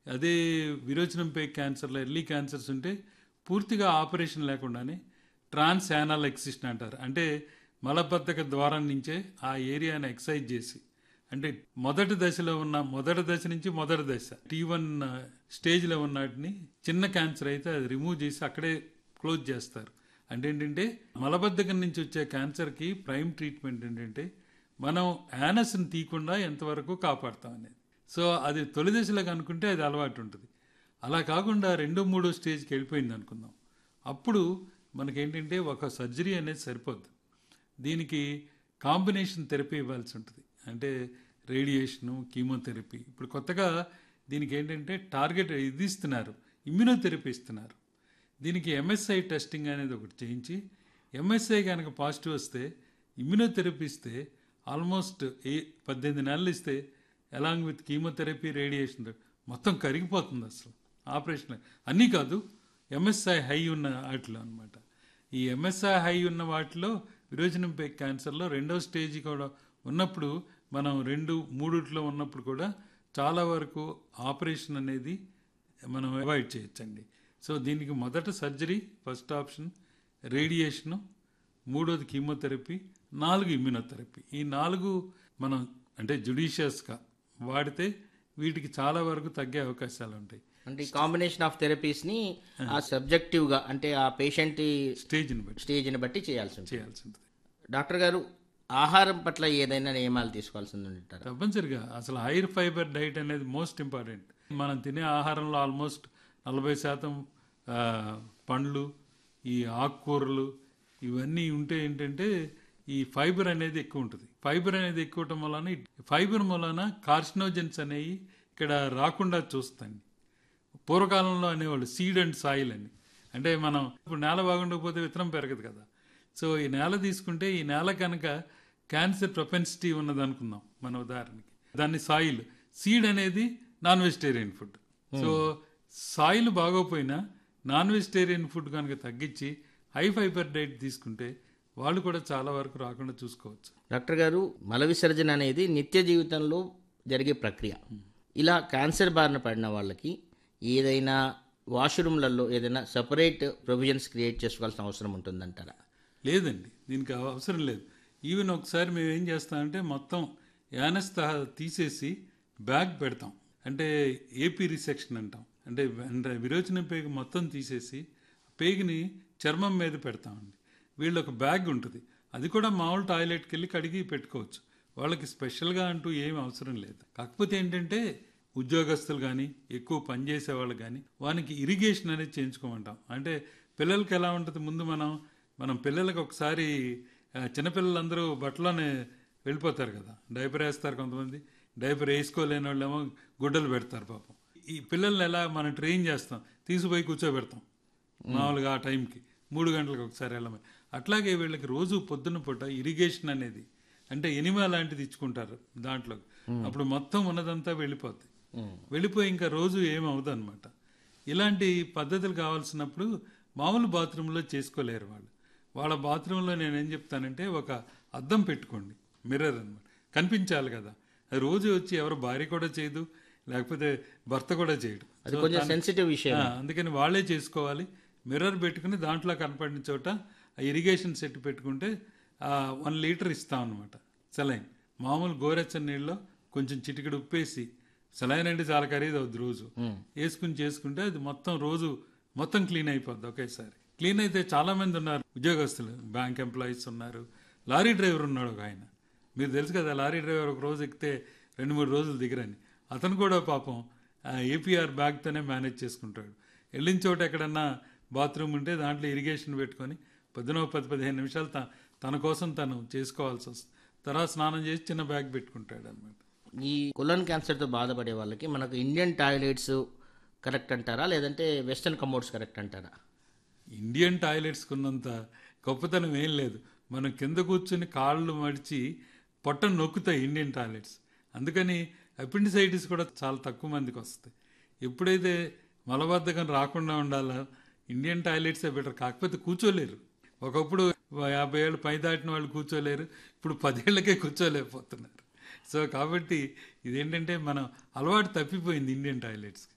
అదే విరోచనం పే క్యాన్సర్లో ఎర్లీ క్యాన్సర్స్ ఉంటే పూర్తిగా ఆపరేషన్ లేకుండానే ట్రాన్స్ యానల్ ఎక్సిషన్ అంటారు అంటే మలబద్ధక ద్వారం నుంచే ఆ ఏరియాని ఎక్సైజ్ చేసి అంటే మొదటి దశలో ఉన్న మొదటి దశ నుంచి మొదటి దశ టీ వన్ స్టేజ్లో ఉన్న వాటిని చిన్న క్యాన్సర్ అయితే అది రిమూవ్ చేసి అక్కడే క్లోజ్ చేస్తారు అంటే ఏంటంటే మలబద్ధకం నుంచి వచ్చే క్యాన్సర్కి ప్రైమ్ ట్రీట్మెంట్ ఏంటంటే మనం యానస్ని తీయకుండా ఎంతవరకు కాపాడుతాం అనేది సో అది తొలి దశలో కనుక్కుంటే అది అలవాటు ఉంటుంది అలా కాకుండా రెండో మూడో స్టేజ్కి వెళ్ళిపోయింది అనుకుందాం అప్పుడు మనకేంటంటే ఒక సర్జరీ అనేది సరిపోద్ది దీనికి కాంబినేషన్ థెరపీ ఇవ్వాల్సి ఉంటుంది అంటే రేడియేషను కీమోథెరపీ ఇప్పుడు కొత్తగా దీనికి ఏంటంటే టార్గెట్ ఇది ఇస్తున్నారు ఇమ్యూనోథెరపీ ఇస్తున్నారు దీనికి ఎంఎస్ఐ టెస్టింగ్ అనేది ఒకటి చేయించి ఎంఎస్ఐ కనుక పాజిటివ్ వస్తే ఇమ్యూనోథెరపీ ఇస్తే ఆల్మోస్ట్ ఏ పద్దెనిమిది నెలలు ఇస్తే అలాంగ్ విత్ కీమోథెరపీ రేడియేషన్ మొత్తం కరిగిపోతుంది అసలు ఆపరేషన్ అన్నీ కాదు ఎంఎస్ఐ హై ఉన్న వాటిలో అనమాట ఈ ఎంఎస్ఐ హై ఉన్న వాటిలో విరోచనం పే క్యాన్సర్లో రెండో స్టేజ్ కూడా ఉన్నప్పుడు మనం రెండు మూడిట్లో ఉన్నప్పుడు కూడా చాలా వరకు ఆపరేషన్ అనేది మనం అవాయిడ్ చేయొచ్చండి సో దీనికి మొదట సర్జరీ ఫస్ట్ ఆప్షన్ రేడియేషను మూడోది కీమోథెరపీ నాలుగు ఇమ్యూనోథెరపీ ఈ నాలుగు మనం అంటే జుడిషియస్గా వాడితే వీటికి చాలా వరకు తగ్గే అవకాశాలు ఉంటాయి అంటే ఈ కాంబినేషన్ ఆఫ్ థెరపీస్ ని ఆ సబ్జెక్టివ్ గా అంటే ఆ పేషెంట్ స్టేజ్ని బట్టి స్టేజ్ని బట్టి చేయాల్సి ఉంటుంది చేయాల్సి ఉంటుంది డాక్టర్ గారు ఆహారం పట్ల ఏదైనా నియమాలు తీసుకోవాల్సి ఉంటారు తప్పనిసరిగా అసలు హైర్ ఫైబర్ డైట్ అనేది మోస్ట్ ఇంపార్టెంట్ మనం తినే ఆహారంలో ఆల్మోస్ట్ నలభై శాతం ఆ, పండ్లు ఈ ఆకుకూరలు ఇవన్నీ ఉంటే ఏంటంటే ఈ ఫైబర్ అనేది ఎక్కువ ఉంటుంది ఫైబర్ అనేది ఎక్కువ ఉండటం వలన ఈ ఫైబర్ వలన కార్సినోజెన్స్ అనేవి ఇక్కడ రాకుండా చూస్తాయి పూర్వకాలంలో అనేవాళ్ళు సీడ్ అండ్ సాయిల్ అని అంటే మనం ఇప్పుడు నేల బాగుండకపోతే విత్తనం పెరగదు కదా సో ఈ నేల తీసుకుంటే ఈ నేల కనుక క్యాన్సర్ ప్రొపెన్సిటీ ఉన్నది అనుకుందాం మన ఉదాహరణకి దాన్ని సాయిల్ సీడ్ అనేది non vegetarian food so soil బాగోపోయినా నాన్ వెజిటేరియన్ ఫుడ్ కనుక తగ్గించి హై ఫైబర్ డైట్ తీసుకుంటే వాళ్ళు కూడా చాలా వరకు రాకుండా చూసుకోవచ్చు డాక్టర్ గారు మల విసర్జన అనేది నిత్య జీవితంలో జరిగే ప్రక్రియ ఇలా క్యాన్సర్ బారిన పడిన వాళ్ళకి ఏదైనా వాష్రూమ్లలో ఏదైనా సపరేట్ ప్రొవిజన్స్ క్రియేట్ చేసుకోవాల్సిన అవసరం ఉంటుందంటారా లేదండి దీనికి అవసరం లేదు ఈవెన్ ఒకసారి మేము ఏం చేస్తామంటే మొత్తం యానస్ తీసేసి బ్యాగ్ పెడతాం అంటే ఏపీ రిసెక్షన్ అంటాం అంటే అంటే విరోచన పేగు మొత్తం తీసేసి పేగుని చర్మం మీద పెడతామండి వీళ్ళు ఒక బ్యాగ్ ఉంటుంది అది కూడా మామూలు టాయిలెట్కి వెళ్ళి కడిగి పెట్టుకోవచ్చు వాళ్ళకి స్పెషల్గా అంటూ ఏం అవసరం లేదు కాకపోతే ఏంటంటే ఉద్యోగస్తులు కానీ ఎక్కువ పనిచేసే వాళ్ళు కానీ వానికి ఇరిగేషన్ అనేది చేయించుకోమంటాం అంటే పిల్లలకి ఎలా ఉంటుంది ముందు మనం మనం పిల్లలకి ఒకసారి ఆ, చిన్నపిల్లలందరూ బట్టలోనే వెళ్ళిపోతారు కదా డైపర్ వేస్తారు కొంతమంది డైపర్ వేసుకోలేని వాళ్ళేమో గుడ్డలు పెడతారు పాపం ఈ పిల్లల్ని ఎలా మనం ట్రైన్ చేస్తాం తీసుకుపోయి కూర్చోబెడతాం మామూలుగా ఆ టైంకి మూడు గంటలకు ఒకసారి వెళ్ళమని అట్లాగే వీళ్ళకి రోజు పొద్దున్న పూట ఇరిగేషన్ అనేది అంటే ఎనిమా లాంటిది ఇచ్చుకుంటారు దాంట్లో అప్పుడు మొత్తం ఉన్నదంతా వెళ్ళిపోద్ది వెళ్ళిపోయి ఇంకా రోజు ఏమవుదు అనమాట ఇలాంటి పద్ధతులు కావాల్సినప్పుడు మామూలు బాత్రూంలో చేసుకోలేరు వాళ్ళు వాళ్ళ బాత్రూంలో నేను ఏం చెప్తానంటే ఒక అద్దం పెట్టుకోండి మిర్రర్ అన్నమాట కనిపించాలి కదా అది రోజు వచ్చి ఎవరు భార్య కూడా చేయదు లేకపోతే భర్త కూడా చేయడు అది కొంచెం సెన్సిటివ్ విషయం ఆ, అందుకని వాళ్ళే చేసుకోవాలి మిర్రర్ పెట్టుకుని దాంట్లో కనపడిన చోట ఆ ఇరిగేషన్ సెట్ పెట్టుకుంటే వన్ లీటర్ ఇస్తాం అనమాట సెలైన్ మామూలు గోరెచ్చని నీళ్ళలో కొంచెం చిటికెడు ఉప్పేసి సెలైన్ అంటే చాలా ఖరీదు అవుద్ది రోజు వేసుకుని చేసుకుంటే అది మొత్తం రోజు మొత్తం క్లీన్ అయిపోద్ది ఒకేసారి క్లీన్ అయితే చాలా మంది ఉన్నారు ఉద్యోగస్తులు బ్యాంక్ ఎంప్లాయీస్ ఉన్నారు లారీ డ్రైవర్ ఉన్నాడు ఒక ఆయన మీరు తెలుసు కదా లారీ డ్రైవర్ ఒక రోజు ఎక్కితే రెండు మూడు రోజులు దిగరని అతను కూడా పాపం ఏపీఆర్ బ్యాగ్తోనే మేనేజ్ చేసుకుంటాడు వెళ్ళిన చోట ఎక్కడన్నా బాత్రూమ్ ఉంటే దాంట్లో ఇరిగేషన్ పెట్టుకొని పొద్దున ఒక పది పదిహేను నిమిషాలు త- తన కోసం తను చేసుకోవాల్సి వస్తుంది తర్వాత స్నానం చేసి చిన్న బ్యాగ్ పెట్టుకుంటాడు అనమాట ఈ కొలన్ క్యాన్సర్తో బాధపడే వాళ్ళకి మనకు ఇండియన్ టాయిలెట్స్ కరెక్ట్ అంటారా లేదంటే వెస్టర్న్ కమోడ్స్ కరెక్ట్ అంటారా ఇండియన్ టాయిలెట్స్కి ఉన్నంత గొప్పతనం ఏం లేదు మనం కింద కూర్చుని కాళ్ళు మడిచి పొట్టను నొక్కుతాయి ఇండియన్ టాయిలెట్స్ అందుకని అపెండిసైటిస్ కూడా చాలా తక్కువ మందికి వస్తాయి ఎప్పుడైతే మలబద్ధకం రాకుండా ఉండాలో ఇండియన్ టాయిలెట్సే బెటర్ కాకపోతే కూర్చోలేరు ఒకప్పుడు యాభై ఏళ్ళు పై దాటిన వాళ్ళు కూర్చోలేరు ఇప్పుడు పదేళ్లకే కూర్చోలేకపోతున్నారు సో కాబట్టి ఇదేంటంటే మనం అలవాటు తప్పిపోయింది ఇండియన్ టాయిలెట్స్కి